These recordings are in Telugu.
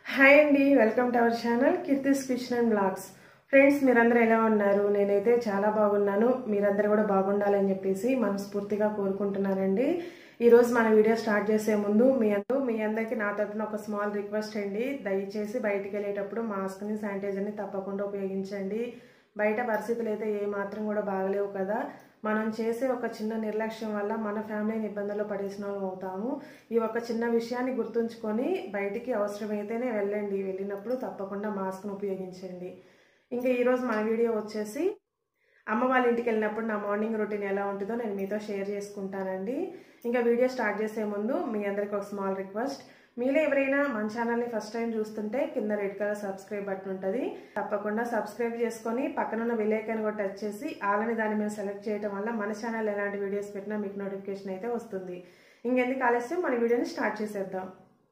హాయ్ అండి welcome to our channel Keerthi's kitchen and blogs friends మీరందరూ ఎలా ఉన్నారు నేనైతే చాలా బాగున్నాను మీరందరూ కూడా బాగుండాలని చెప్పేసి మనస్ఫూర్తిగా కోరుకుంటున్నానండి ఈరోజు మన వీడియో స్టార్ట్ చేసే ముందు మీ అందరూ మీ అందరికీ నా తరపున ఒక స్మాల్ రిక్వెస్ట్ అండి దయచేసి బయటికి వెళ్ళేటప్పుడు మాస్క్ని శానిటైజర్ని తప్పకుండా ఉపయోగించండి బయట పరిస్థితులు అయితే ఏ మాత్రం కూడా బాగలేవు కదా మనం చేసే ఒక చిన్న నిర్లక్ష్యం వల్ల మన ఫ్యామిలీని ఇబ్బందుల్లో పడేసిన వాళ్ళం అవుతాము ఈ ఒక చిన్న విషయాన్ని గుర్తుంచుకొని బయటికి అవసరమైతేనే వెళ్ళండి వెళ్ళినప్పుడు తప్పకుండా మాస్క్ను ఉపయోగించండి ఇంకా ఈరోజు మన వీడియో వచ్చేసి అమ్మ వాళ్ళ ఇంటికి వెళ్ళినప్పుడు నా మార్నింగ్ రొటీన్ ఎలా ఉంటుందో నేను మీతో షేర్ చేసుకుంటానండి ఇంకా వీడియో స్టార్ట్ చేసే ముందు మీ అందరికి ఒక స్మాల్ రిక్వెస్ట్ మీలో ఎవరైనా మన ఛానల్ని ఫస్ట్ టైం చూస్తుంటే కింద రెడ్ కలర్ సబ్స్క్రైబ్ బటన్ ఉంటుంది తప్పకుండా సబ్స్క్రైబ్ చేసుకొని పక్కనున్న విలేకన్ కూడా టచ్ చేసి ఆలని దాని మీద సెలెక్ట్ చేయడం వల్ల మన ఛానల్ ఎలాంటి వీడియోస్ పెట్టినా మీకు నోటిఫికేషన్ అయితే వస్తుంది ఇంకెందుకు ఆలస్యం మన వీడియోని స్టార్ట్ చేసేద్దాం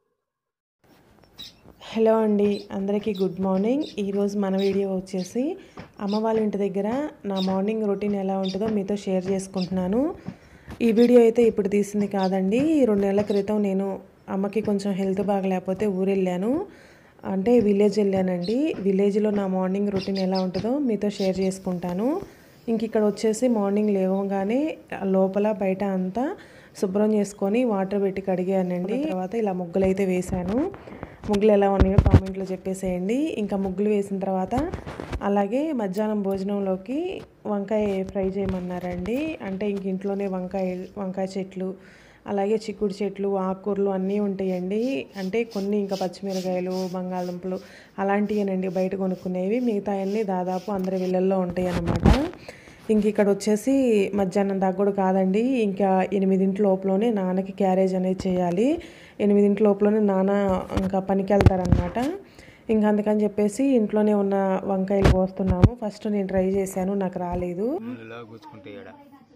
హలో అండి అందరికీ గుడ్ మార్నింగ్ ఈరోజు మన వీడియో వచ్చేసి అమ్మ వాళ్ళ ఇంటి దగ్గర నా మార్నింగ్ రొటీన్ ఎలా ఉంటుందో మీతో షేర్ చేసుకుంటున్నాను ఈ వీడియో అయితే ఇప్పుడు తీసింది కాదండి రెండు నెలల క్రితం నేను అమ్మకి కొంచెం హెల్త్ బాగలేకపోతే ఊరు వెళ్ళాను అంటే విలేజ్ వెళ్ళానండి విలేజ్లో నా మార్నింగ్ రొటీన్ ఎలా ఉంటుందో మీతో షేర్ చేసుకుంటాను ఇంక ఇక్కడ వచ్చేసి మార్నింగ్ లేవగానే లోపల బయట అంతా శుభ్రం చేసుకొని వాటర్ పెట్టి కడిగానండి తర్వాత ఇలా ముగ్గులు అయితే వేశాను ముగ్గులు ఎలా ఉన్నాయో కామెంట్లో చెప్పేసేయండి ఇంకా ముగ్గులు వేసిన తర్వాత అలాగే మధ్యాహ్నం భోజనంలోకి వంకాయ ఫ్రై చేయమన్నారండి అంటే ఇంక ఇంట్లోనే వంకాయ వంకాయ చెట్లు అలాగే చిక్కుడు చెట్లు ఆకుకూరలు అన్నీ ఉంటాయండి అంటే కొన్ని ఇంకా పచ్చిమిరకాయలు బంగాళదుంపలు అలాంటివేనండి బయట కొనుక్కునేవి మిగతా అన్నీ దాదాపు అందరి వీళ్ళల్లో ఉంటాయి అన్నమాట ఇంక ఇక్కడ వచ్చేసి మధ్యాహ్నం దాకా కూడా కాదండి ఇంకా ఎనిమిదింటి లోపలనే నాన్నకి క్యారేజ్ అనేది చేయాలి ఎనిమిదింటి లోపలనే నాన్న ఇంకా పనికి వెళ్తారనమాట ఇంకా అందుకని చెప్పేసి ఇంట్లోనే ఉన్న వంకాయలు కోస్తున్నాము ఫస్ట్ నేను ట్రై చేశాను నాకు రాలేదు ముళ్ళులా గుచ్చుకుంటాయి ఈడ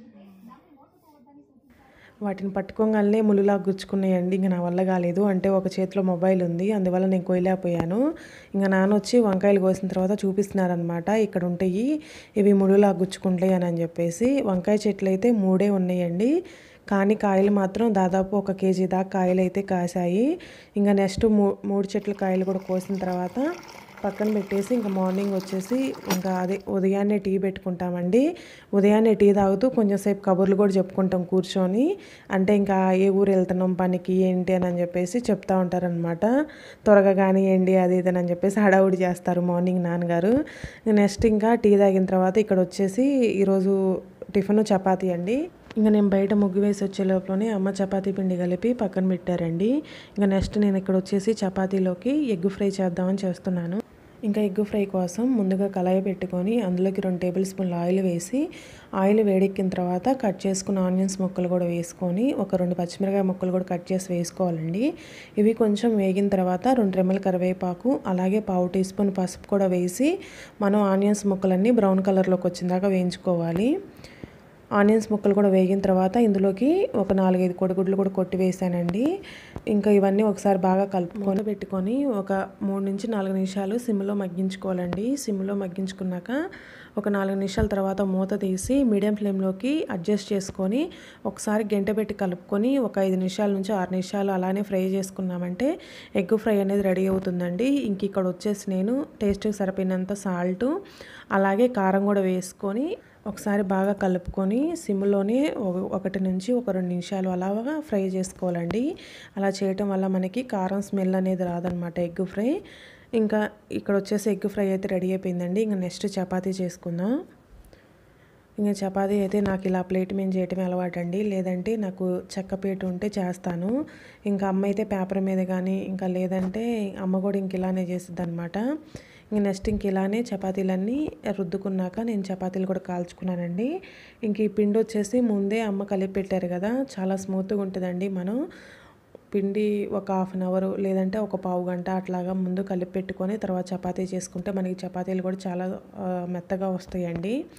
వాటిని పట్టుకోగానే ములులా గుచ్చుకున్నాయండి ఇంకా నా వల్ల కాలేదు అంటే ఒక చేతిలో మొబైల్ ఉంది అందువల్ల నేను కొయ్యలేకపోయాను ఇంకా నాన్న వచ్చి వంకాయలు కోసిన తర్వాత చూపిస్తున్నారనమాట ఇక్కడ ఉంటాయి ఇవి ములులా గుచ్చుకుంటాయి అని అని చెప్పేసి వంకాయ చెట్లు అయితే మూడే ఉన్నాయండి కానీ కాయలు మాత్రం దాదాపు ఒక కేజీ దాకా కాయలు అయితే కాసాయి ఇంకా నెక్స్ట్ మూ మూడు చెట్ల కాయలు కూడా కోసిన తర్వాత పక్కన పెట్టేసి ఇంకా మార్నింగ్ వచ్చేసి ఇంకా అదే ఉదయాన్నే టీ పెట్టుకుంటామండి ఉదయాన్నే టీ తాగుతూ కొంచెం సేపు కబుర్లు కూడా చెప్పుకుంటాం కూర్చొని అంటే ఇంకా ఏ ఊరు వెళ్తున్నాం పనికి ఏంటి అని చెప్పేసి చెప్తా ఉంటారనమాట త్వరగా కానివ్వండి అది ఇది అని చెప్పేసి హడావుడి చేస్తారు మార్నింగ్ నాన్నగారు నెక్స్ట్ ఇంకా టీ తాగిన తర్వాత ఇక్కడ వచ్చేసి ఈరోజు టిఫిన్ చపాతీ అండి ఇంకా నేను బయట ముగ్గు వేసి వచ్చే లోపలనే అమ్మ చపాతీ పిండి కలిపి పక్కన పెట్టారండి ఇంకా నెక్స్ట్ నేను ఇక్కడ వచ్చేసి చపాతీలోకి ఎగ్ ఫ్రై చేద్దామని చేస్తున్నాను ఇంకా ఎగ్ ఫ్రై కోసం ముందుగా కళాయి పెట్టుకొని అందులోకి రెండు టేబుల్ స్పూన్లు ఆయిల్ వేసి ఆయిల్ వేడెక్కిన తర్వాత కట్ చేసుకున్న ఆనియన్స్ ముక్కలు కూడా వేసుకొని ఒక రెండు పచ్చిమిరకాయ ముక్కలు కూడా కట్ చేసి వేసుకోవాలండి ఇవి కొంచెం వేగిన తర్వాత రెండు రెమ్మల కరివేపాకు అలాగే పావు టీ స్పూన్ పసుపు కూడా వేసి మనం ఆనియన్స్ ముక్కలన్నీ బ్రౌన్ కలర్లోకి వచ్చిందాక వేయించుకోవాలి ఆనియన్స్ ముక్కలు కూడా వేగిన తర్వాత ఇందులోకి ఒక నాలుగైదు కొడుగుడ్లు కూడా కొట్టి వేసానండి ఇంకా ఇవన్నీ ఒకసారి బాగా కలుపుకొని పెట్టుకొని ఒక మూడు నుంచి నాలుగు నిమిషాలు సిమ్లో మగ్గించుకోవాలండి సిమ్లో మగ్గించుకున్నాక ఒక నాలుగు నిమిషాల తర్వాత మూత తీసి మీడియం ఫ్లేమ్లోకి అడ్జస్ట్ చేసుకొని ఒకసారి గంట పెట్టి కలుపుకొని ఒక ఐదు నిమిషాల నుంచి ఆరు నిమిషాలు అలానే ఫ్రై చేసుకున్నామంటే ఎగ్ ఫ్రై అనేది రెడీ అవుతుందండి ఇంక ఇక్కడ వచ్చేసి నేను టేస్ట్కి సరిపోయినంత సాల్ట్ అలాగే కారం కూడా వేసుకొని ఒకసారి బాగా కలుపుకొని సిమ్లోనే ఒకటి నుంచి ఒక రెండు నిమిషాలు అలాగా ఫ్రై చేసుకోవాలండి అలా చేయటం వల్ల మనకి కారం స్మెల్ అనేది రాదనమాట ఎగ్ ఫ్రై ఇంకా ఇక్కడ వచ్చేసి ఎగ్ ఫ్రై అయితే రెడీ అయిపోయిందండి ఇంకా నెక్స్ట్ చపాతీ చేసుకుందాం ఇంకా చపాతీ అయితే నాకు ఇలా ప్లేట్ మీద చేయటమే అలవాటు అండి లేదంటే నాకు చెక్క పీట ఉంటే చేస్తాను ఇంకా అమ్మ అయితే పేపర్ మీద కానీ ఇంకా లేదంటే అమ్మ కూడా ఇంక ఇలానే చేస్తుంది అనమాట ఇంక నెక్స్ట్ ఇంక ఇలానే చపాతీలన్నీ రుద్దుకున్నాక నేను చపాతీలు కూడా కాల్చుకున్నానండి ఇంక ఈ పిండి వచ్చేసి ముందే అమ్మ కలిపి పెట్టారు కదా చాలా స్మూత్గా ఉంటుందండి మనం పిండి ఒక హాఫ్ అన్ అవర్ లేదంటే ఒక పావు గంట అట్లాగా ముందు కలిపి పెట్టుకొని తర్వాత చపాతీ చేసుకుంటే మనకి చపాతీలు కూడా చాలా మెత్తగా వస్తాయండి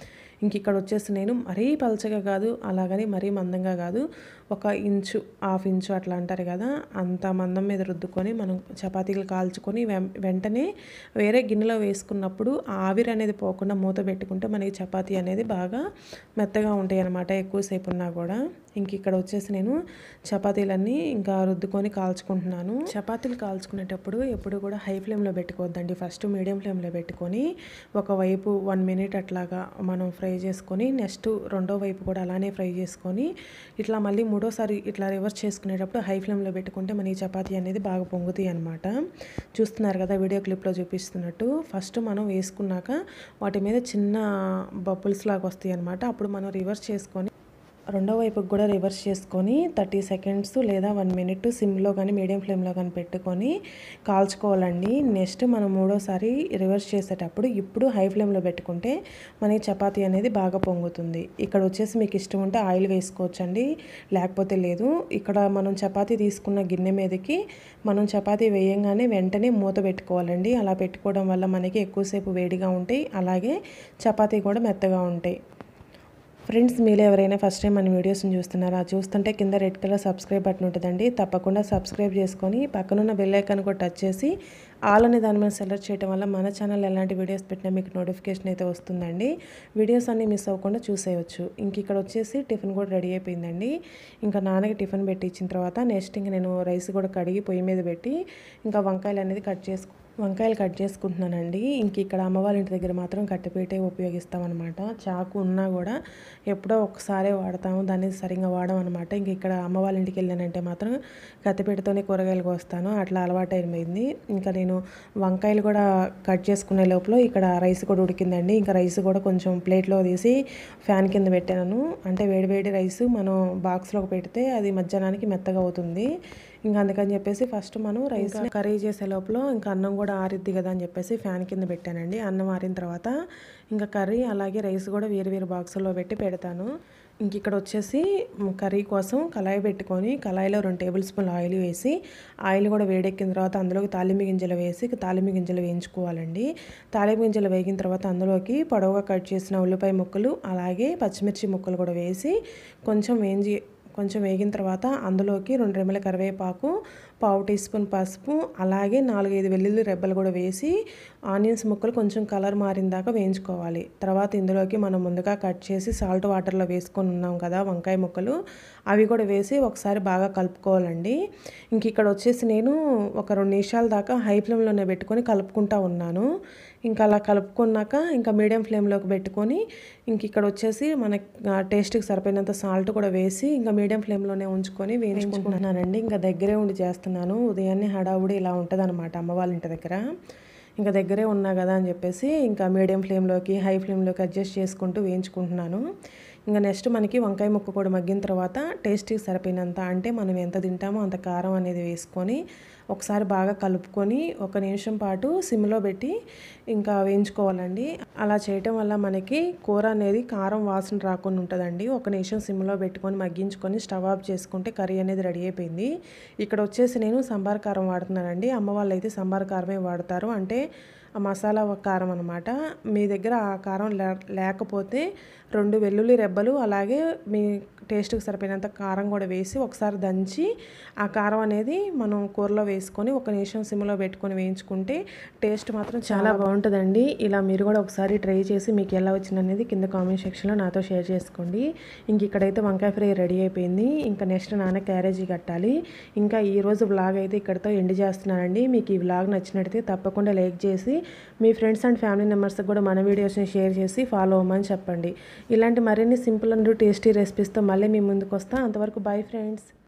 ఇంక ఇక్కడ వచ్చేసి నేను మరీ పలచగా కాదు అలాగని మరీ మందంగా కాదు ఒక ఇంచు హాఫ్ ఇంచు అట్లా అంటారు కదా అంత మందం మీద రుద్దుకొని మనం చపాతీలు కాల్చుకొని వెం- వెంటనే వేరే గిన్నెలో వేసుకున్నప్పుడు ఆ ఆవిరి అనేది పోకుండా మూత పెట్టుకుంటే మనకి చపాతీ అనేది బాగా మెత్తగా ఉంటాయి అన్నమాట ఎక్కువసేపు ఉన్నా కూడా ఇంక ఇక్కడ వచ్చేసి నేను చపాతీలన్నీ ఇంకా రుద్దుకొని కాల్చుకుంటున్నాను చపాతీలు కాల్చుకునేటప్పుడు ఎప్పుడు కూడా హై ఫ్లేమ్లో పెట్టుకోవద్దండి ఫస్ట్ మీడియం ఫ్లేమ్లో పెట్టుకొని ఒకవైపు వన్ మినిట్ అట్లాగా మనం ఫ్రై చేసుకొని నెక్స్ట్ రెండో వైపు కూడా అలానే ఫ్రై చేసుకొని ఇట్లా మళ్ళీ మూడోసారి ఇట్లా రివర్స్ చేసుకునేటప్పుడు హై ఫ్లేమ్లో పెట్టుకుంటే మన ఈ చపాతీ అనేది బాగా పొంగుతాయి అనమాట చూస్తున్నారు కదా వీడియో క్లిప్లో చూపిస్తున్నట్టు ఫస్ట్ మనం వేసుకున్నాక వాటి మీద చిన్న బబుల్స్ లాగా వస్తాయి అనమాట అప్పుడు మనం రివర్స్ చేసుకొని రెండో వైపుకి కూడా రివర్స్ చేసుకొని థర్టీ సెకండ్స్ లేదా వన్ మినిట్ సిమ్లో కానీ మీడియం ఫ్లేమ్లో కానీ పెట్టుకొని కాల్చుకోవాలండి నెక్స్ట్ మనం మూడోసారి రివర్స్ చేసేటప్పుడు ఇప్పుడు హై ఫ్లేమ్లో పెట్టుకుంటే మనకి చపాతీ అనేది బాగా పొంగుతుంది ఇక్కడ వచ్చేసి మీకు ఇష్టం ఉంటే ఆయిల్ వేసుకోవచ్చండి లేకపోతే లేదు ఇక్కడ మనం చపాతీ తీసుకున్న గిన్నె మీదకి మనం చపాతీ వేయంగానే వెంటనే మూత పెట్టుకోవాలండి అలా పెట్టుకోవడం వల్ల మనకి ఎక్కువసేపు వేడిగా ఉంటాయి అలాగే చపాతీ కూడా మెత్తగా ఉంటాయి ఫ్రెండ్స్ మీలో ఎవరైనా ఫస్ట్ టైం మన వీడియోస్ని చూస్తున్నారా చూస్తుంటే కింద రెడ్ కలర్ సబ్స్క్రైబ్ బటన్ ఉంటుందండి తప్పకుండా సబ్స్క్రైబ్ చేసుకొని పక్కనున్న బెల్ ఐకాన్ కూడా టచ్ చేసి ఆల్ అనే దాని మీద సెలెక్ట్ చేయడం వల్ల మన ఛానల్ ఎలాంటి వీడియోస్ పెట్టినా మీకు నోటిఫికేషన్ అయితే వస్తుందండి వీడియోస్ అన్నీ మిస్ అవ్వకుండా చూసేయచ్చు ఇంక ఇక్కడ వచ్చేసి టిఫిన్ కూడా రెడీ అయిపోయిందండి ఇంకా నాన్నకి టిఫిన్ పెట్టి ఇచ్చిన తర్వాత నెక్స్ట్ ఇంక నేను రైస్ కూడా కడిగి పొయ్యి మీద పెట్టి ఇంకా వంకాయలు అనేది కట్ చేసుకు వంకాయలు కట్ చేసుకుంటున్నానండి ఇంక ఇక్కడ అమ్మ వాళ్ళ ఇంటి దగ్గర మాత్రం కట్టెపీటే ఉపయోగిస్తామన్నమాట చాకు ఉన్నా కూడా ఎప్పుడో ఒకసారే వాడతాము దాన్ని సరిగ్గా వాడడం అనమాట ఇంక ఇక్కడ అమ్మ వాళ్ళ ఇంటికి వెళ్ళానంటే మాత్రం కత్తిపీటతోనే కూరగాయలు కోస్తాను అట్లా అలవాటు అయిపోయింది ఇంకా నేను వంకాయలు కూడా కట్ చేసుకునే లోపల ఇక్కడ రైస్ కూడా ఉడికిందండి ఇంకా రైస్ కూడా కొంచెం ప్లేట్లో తీసి ఫ్యాన్ కింద పెట్టాను అంటే వేడివేడి రైస్ మనం బాక్స్లోకి పెడితే అది మధ్యాహ్నానికి మెత్తగా అవుతుంది ఇంకా అందుకని చెప్పేసి ఫస్ట్ మనం రైస్ కర్రీ చేసే లోపల ఇంకా అన్నం కూడా ఆరిద్ది కదా అని చెప్పేసి ఫ్యాన్ కింద పెట్టానండి అన్నం ఆరిన తర్వాత ఇంకా కర్రీ అలాగే రైస్ కూడా వేరు వేరు బాక్సుల్లో పెట్టి పెడతాను ఇంక ఇక్కడ వచ్చేసి కర్రీ కోసం కళాయి పెట్టుకొని కళాయిలో రెండు టేబుల్ స్పూన్లు ఆయిల్ వేసి ఆయిల్ కూడా వేడెక్కిన తర్వాత అందులోకి తాలింపు గింజలు వేసి తాలింపు గింజలు వేయించుకోవాలండి తాలింపు గింజలు వేగిన తర్వాత అందులోకి పొడవుగా కట్ చేసిన ఉల్లిపాయ ముక్కలు అలాగే పచ్చిమిర్చి ముక్కలు కూడా వేసి కొంచెం వేయించి కొంచెం వేగిన తర్వాత అందులోకి రెండు రెమ్మల కరివేపాకు పావు టీ స్పూన్ పసుపు అలాగే నాలుగైదు వెల్లుల్లి రెబ్బలు కూడా వేసి ఆనియన్స్ ముక్కలు కొంచెం కలర్ మారిన దాకా వేయించుకోవాలి తర్వాత ఇందులోకి మనం ముందుగా కట్ చేసి సాల్ట్ వాటర్లో వేసుకొని ఉన్నాం కదా వంకాయ ముక్కలు అవి కూడా వేసి ఒకసారి బాగా కలుపుకోవాలండి ఇంక ఇక్కడ వచ్చేసి నేను ఒక రెండు నిమిషాల దాకా హై ఫ్లేమ్లోనే పెట్టుకొని కలుపుకుంటా ఉన్నాను ఇంకా అలా కలుపుకున్నాక ఇంకా మీడియం ఫ్లేమ్లోకి పెట్టుకొని ఇంక ఇక్కడ వచ్చేసి మనకి టేస్ట్కి సరిపోయినంత సాల్ట్ కూడా వేసి ఇంకా మీడియం ఫ్లేమ్లోనే ఉంచుకొని వేయించుకుంటున్నానండి ఇంకా దగ్గరే ఉండి చేస్తున్నాను ఉదయాన్నే హడావుడి ఇలా ఉంటుంది అనమాట అమ్మ వాళ్ళ ఇంటి దగ్గర ఇంకా దగ్గరే ఉన్నా కదా అని చెప్పేసి ఇంకా మీడియం ఫ్లేమ్లోకి హై ఫ్లేమ్లోకి అడ్జస్ట్ చేసుకుంటూ వేయించుకుంటున్నాను ఇంకా నెక్స్ట్ మనకి వంకాయ ముక్క కూడా మగ్గిన తర్వాత టేస్ట్కి సరిపోయినంత అంటే మనం ఎంత తింటామో అంత కారం అనేది వేసుకొని ఒకసారి బాగా కలుపుకొని ఒక నిమిషం పాటు సిమ్లో పెట్టి ఇంకా వేయించుకోవాలండి అలా చేయటం వల్ల మనకి కూర అనేది కారం వాసన రాకుండా ఉంటుందండి ఒక నిమిషం సిమ్లో పెట్టుకొని మగ్గించుకొని స్టవ్ ఆఫ్ చేసుకుంటే కర్రీ అనేది రెడీ అయిపోయింది ఇక్కడ వచ్చేసి నేను సంబార్ కారం వాడుతున్నానండి అమ్మ వాళ్ళు అయితే సంబార్ కారమే వాడతారు అంటే ఆ మసాలా కారం అనమాట మీ దగ్గర ఆ కారం లే- లేకపోతే రెండు వెల్లుల్లి రెబ్బలు అలాగే మీ టేస్ట్కి సరిపోయినంత కారం కూడా వేసి ఒకసారి దంచి ఆ కారం అనేది మనం కూరలో వేసుకొని ఒక నిమిషం సిమ్లో పెట్టుకొని వేయించుకుంటే టేస్ట్ మాత్రం చాలా బాగుంటుందండి ఇలా మీరు కూడా ఒకసారి ట్రై చేసి మీకు ఎలా వచ్చింది అనేది కింద కామెంట్ సెక్షన్లో నాతో షేర్ చేసుకోండి ఇంక ఇక్కడైతే వంకాయ ఫ్రై రెడీ అయిపోయింది ఇంకా నెక్స్ట్ నాన్న క్యారేజీ కట్టాలి ఇంకా ఈ రోజు వ్లాగ్ అయితే ఇక్కడతో ఎండ్ చేస్తున్నానండి మీకు ఈ వ్లాగ్ నచ్చినట్టయితే తప్పకుండా లైక్ చేసి మీ ఫ్రెండ్స్ అండ్ ఫ్యామిలీ మెంబర్స్కి కూడా మన వీడియోస్ని షేర్ చేసి ఫాలో అవ్వమని చెప్పండి ఇలాంటి మరిన్ని సింపుల్ అండ్ టేస్టీ రెసిపీస్తో మళ్ళీ మీ ముందుకు వస్తా అంతవరకు బాయ్ ఫ్రెండ్స్